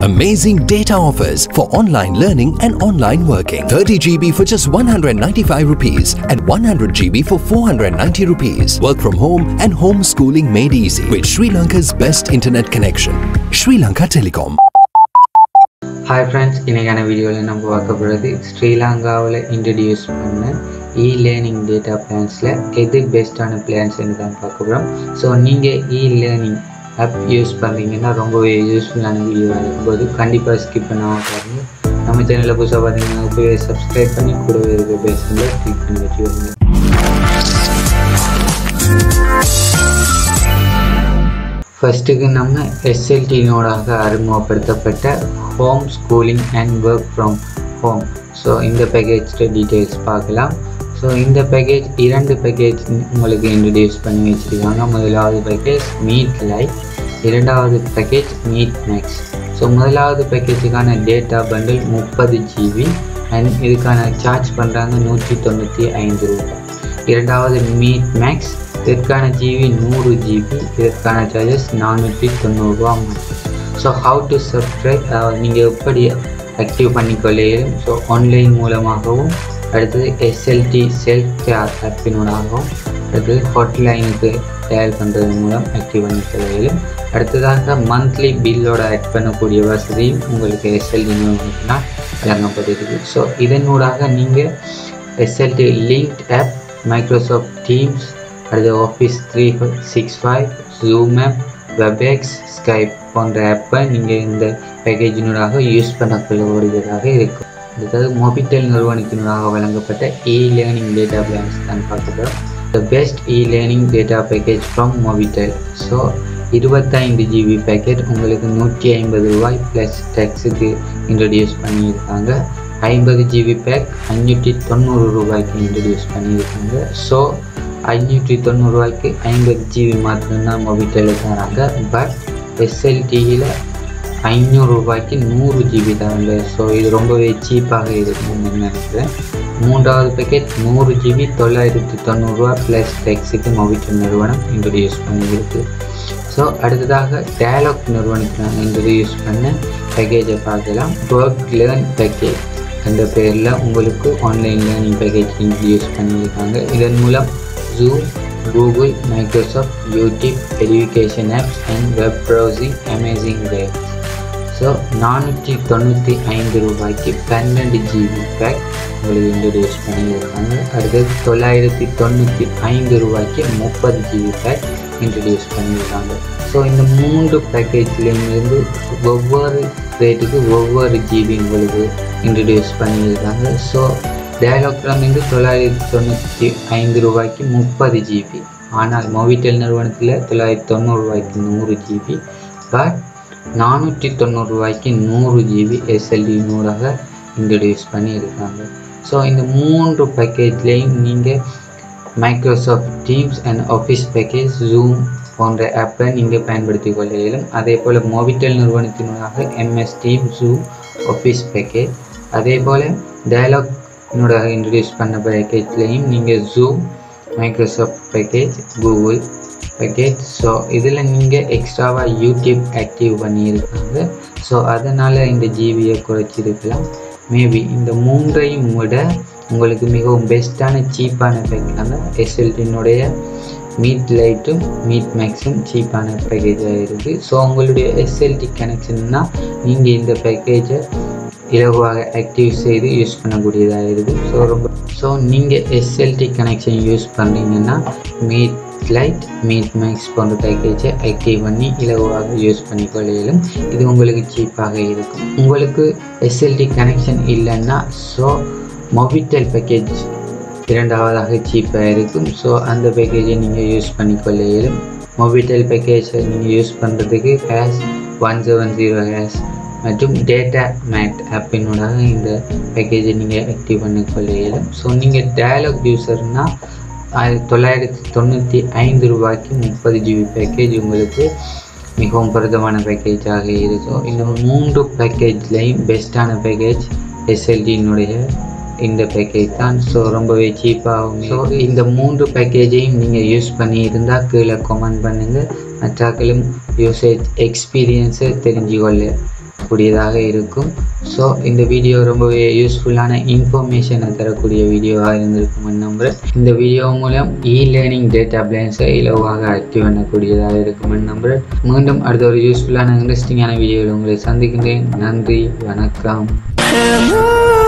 Amazing data offers for online learning and online working. 30 GB for just 195 rupees and 100 GB for 490 rupees. Work from home and homeschooling made easy with Sri Lanka's best internet connection. Sri Lanka Telecom. Hi friends இன்றைக்கான வீடியோவில் நம்ம பார்க்க போகிறது ஸ்ரீலங்காவில் introduce பண்ண இ learning data பிளான்ஸில் எது பெஸ்ட்டான பிளான்ஸ்னு தான் பார்க்க போகிறோம் ஸோ நீங்கள் இ லேர்னிங் ஆப் யூஸ் பண்ணுறீங்கன்னா ரொம்பவே யூஸ்ஃபுல்லான வீடியோவாக இருக்கும்போது கண்டிப்பாக ஸ்கிப் பண்ணாமல் பாருங்கள் நம்ம சேனலில் புதுசாக பார்த்தீங்கன்னா போய் சப்ஸ்கிரைப் பண்ணி கூடவே இருக்க பேசுங்க கிளிக் பண்ணி வச்சுக்கோங்க ஃபஸ்ட்டுக்கு நம்ம எஸ்எல்டினோடாக அறிமுகப்படுத்தப்பட்ட home schooling and work from home so இந்த பேக்கேஜ் டீட்டெயில்ஸ் பார்க்கலாம் ஸோ இந்த பேக்கேஜ் இரண்டு பேக்கேஜ் உங்களுக்கு இன்ட்ரடியூஸ் பண்ணி வச்சுருக்காங்க முதலாவது பேக்கேஜ் மீட் லைஃப் இரண்டாவது பேக்கேஜ் மீட் மேக்ஸ் ஸோ முதலாவது பேக்கேஜுக்கான டேட்டா பண்டில் முப்பது ஜிபி அண்ட் இதுக்கான சார்ஜ் பண்ணுறாங்க நூற்றி தொண்ணூற்றி ஐந்து ரூபாய் இரண்டாவது மீட் மேக்ஸ் இதற்கான ஜிபி நூறு ஜிபி இதற்கான சார்ஜஸ் நானூற்றி தொண்ணூறுரூவா மட்டும் ஸோ ஹவு டு சப்ஸ்கிரைப் நீங்கள் எப்படி ஆக்டிவ் பண்ணிக்கொள்ளையிலும் ஸோ ஆன்லைன் மூலமாகவும் அடுத்தது எஸ்எல்டி செல்ஃப் கேர் ஆப்பினூடாகவும் அடுத்தது ஹாட்லைனுக்கு டயல் பண்ணுறது மூலம் ஆக்டிவ் பண்ணிக்கொள்ளையிலும் அடுத்ததாக மந்த்லி பில்லோட ஆட் பண்ணக்கூடிய வசதியும் உங்களுக்கு எஸ்எல்டி நிறுவனத்தினால் வழங்கப்பட்டிருக்கு ஸோ இதனூடாக நீங்கள் SLT link app Microsoft Teams அடுத்து office three six five zoom app WebEx Skype போன்ற ஆப்பை நீங்கள் இந்த பேக்கேஜினூடாக யூஸ் பண்ணக்கூடியதாக இருக்கும் அடுத்தது மொபிட்டெல் நிறுவனத்தினூடாக வழங்கப்பட்ட இ லேர்னிங் டேட்டா பிளான்ஸ் தான் பார்க்குறோம் the best e learning data package from Mobitel so இருபத்தைந்து ஜிபி பேக்கெட் உங்களுக்கு நூற்றி ஐம்பது ரூபாய் ப்ளஸ் டேக்ஸுக்கு இன்ட்ரடியூஸ் பண்ணியிருக்காங்க ஐம்பது ஜிபி பேக் அஞ்சூற்றி தொண்ணூறு ரூபாய்க்கு இன்ட்ரடியூஸ் பண்ணியிருக்காங்க ஸோ ஐநூற்றி தொண்ணூறுரூவாய்க்கு ஐம்பது ஜிபி மாத்திரம்தான் மொபிட்டலில் தராங்க பட் எஸ்எல்டியில் ஐநூறு ரூபாய்க்கு நூறு ஜிபி தராங்க ஸோ இது ரொம்பவே சீப்பாக இருக்கும்னு நினைக்கிறேன் மூன்றாவது பேக்கெட் நூறு ஜிபி தொள்ளாயிரத்தி தொண்ணூறுரூவா ப்ளஸ் டெக்ஸுக்கு மொபிட்டல் நிறுவனம் இன்ட்ரடியூஸ் பண்ணியிருக்கு ஸோ அடுத்ததாக டேலாக் நிறுவனத்தினால் இன்ட்ரடியூஸ் பண்ண பேக்கேஜை பார்க்கலாம் ஒர்க் லேர்ன் பேக்கேஜ் அந்த பேரில் உங்களுக்கு ஆன்லைன் லேர்னிங் பேக்கேஜ் இன்ட்ரடியூஸ் பண்ணியிருக்காங்க இதன் மூலம் zoom Google Microsoft YouTube education apps and web browsing amazing வேப் ஸோ நானூற்றி தொண்ணூற்றி ஐந்து ரூபாய்க்கு பன்னெண்டு ஜிபி பேக் உங்களுக்கு இன்ட்ரடியூஸ் பண்ணியிருக்காங்க அடுத்தது தொள்ளாயிரத்தி தொண்ணூற்றி ஐந்து ரூபாய்க்கு முப்பது ஜிபி பேக் இன்ட்ரடியூஸ் பண்ணியிருக்காங்க ஸோ இந்த மூன்று பேக்கேஜ்லேருந்து ஒவ்வொரு ரேட்டுக்கு ஒவ்வொரு ஜிபி உங்களுக்கு இன்ட்ரடியூஸ் பண்ணியிருக்காங்க ஸோ டயலாக்ராமிருந்து தொள்ளாயிரத்தி தொண்ணூற்றி ஐந்து ரூபாய்க்கு முப்பது ஜிபி ஆனால் மொபிட்டெல் நிறுவனத்தில் தொள்ளாயிரத்தி தொண்ணூறு ரூபாய்க்கு நூறு ஜிபி பட் நானூற்றி தொண்ணூறு ரூபாய்க்கு நூறு ஜிபி எஸ்எல்டி நூறாக இன்ட்ரடியூஸ் பண்ணியிருக்காங்க ஸோ இந்த மூன்று பேக்கேஜ்லேயும் நீங்கள் Microsoft Teams and office package zoom போன்ற ஆப்பை நீங்கள் பயன்படுத்தி கொள்ள இயலும் அதே போல் மொபிட்டெல் நிறுவனத்தினூடாக MS team zoom office package அதே போல் டயலாக் என்னோட இன்ட்ரடியூஸ் பண்ண பேக்கேஜ்லேயும் நீங்கள் zoom Microsoft package Google package so இதில் நீங்கள் எக்ஸ்ட்ராவாக யூடியூப் ஆக்டிவ் பண்ணியிருக்காங்க ஸோ அதனால் இந்த ஜிபியை குறைச்சிருக்கலாம் மேபி இந்த மூன்றையும் விட உங்களுக்கு மிகவும் பெஸ்ட்டான சீப்பான பேக்கான எஸ்எல்டினுடைய மீட் லைட்டும் மீட் மேக்ஸும் சீப்பான பேக்கேஜாக இருக்குது ஸோ உங்களுடைய எஸ்எல்டி கனெக்ஷன்னா நீங்கள் இந்த பேக்கேஜை இலகுவாக ஆக்டிவ் செய்து யூஸ் பண்ணக்கூடியதாக இருக்குது ஸோ ரொம்ப ஸோ நீங்கள் எஸ்எல்டி கனெக்ஷன் யூஸ் பண்ணுறீங்கன்னா மீட் லைட் மீட் மேக்ஸ் போன்ற பேக்கேஜை ஆக்டிவ் பண்ணி இலகுவாக யூஸ் பண்ணிக்கொள்ளையிலும் இது உங்களுக்கு சீப்பாக இருக்கும் உங்களுக்கு எஸ்எல்டி கனெக்ஷன் இல்லைன்னா ஸோ மொபிட்டல் பேக்கேஜ் இரண்டாவதாக சீப்பாக இருக்கும் ஸோ அந்த பேக்கேஜை நீங்கள் யூஸ் பண்ணிக்கொள்ள இயலும் மொபிட்டல் பேக்கேஜை நீங்கள் யூஸ் பண்ணுறதுக்கு hash one seven zero hash மற்றும் டேட்டா மேட் ஆப்பினோடாக இந்த பேக்கேஜை நீங்கள் ஆக்டிவ் பண்ணிக்கொள்ள இயலும் ஸோ நீங்கள் டயலாக் யூஸர்னால் தொள்ளாயிரத்தி தொண்ணூற்றி ஐந்து ரூபாய்க்கு முப்பது ஜிபி பேக்கேஜ் உங்களுக்கு மிகவும் பொருத்தமான பேக்கேஜாக இருக்கும் இந்த மூன்று பேக்கேஜ்லேயும் பெஸ்ட்டான பேக்கேஜ் எஸ்எல்டியினுடைய இந்த பேக்கேஜ் தான் ஸோ ரொம்பவே சீப்பாகும் ஸோ இந்த மூன்று பேக்கேஜையும் நீங்கள் யூஸ் பண்ணி இருந்தால் கீழே கமெண்ட் பண்ணுங்கள் மற்றாக்களும் யூசேஜ் எக்ஸ்பீரியன்ஸை தெரிஞ்சுக்கொள்ள கூடியதாக இருக்கும் ஸோ இந்த வீடியோ ரொம்பவே யூஸ்ஃபுல்லான இன்ஃபர்மேஷனை தரக்கூடிய வீடியோவாக இருந்திருக்கும் நம்புகிறேன் இந்த வீடியோ மூலம் இ லேர்னிங் டேட்டா பிளான்ஸை இலவாக ஆக்டிவ் பண்ணக்கூடியதாக இருக்கும் நம்புகிறேன் மீண்டும் அடுத்த ஒரு யூஸ்ஃபுல்லான இன்ட்ரெஸ்டிங்கான வீடியோவில் உங்களை சந்திக்கின்றேன் நன்றி வணக்கம் Hello.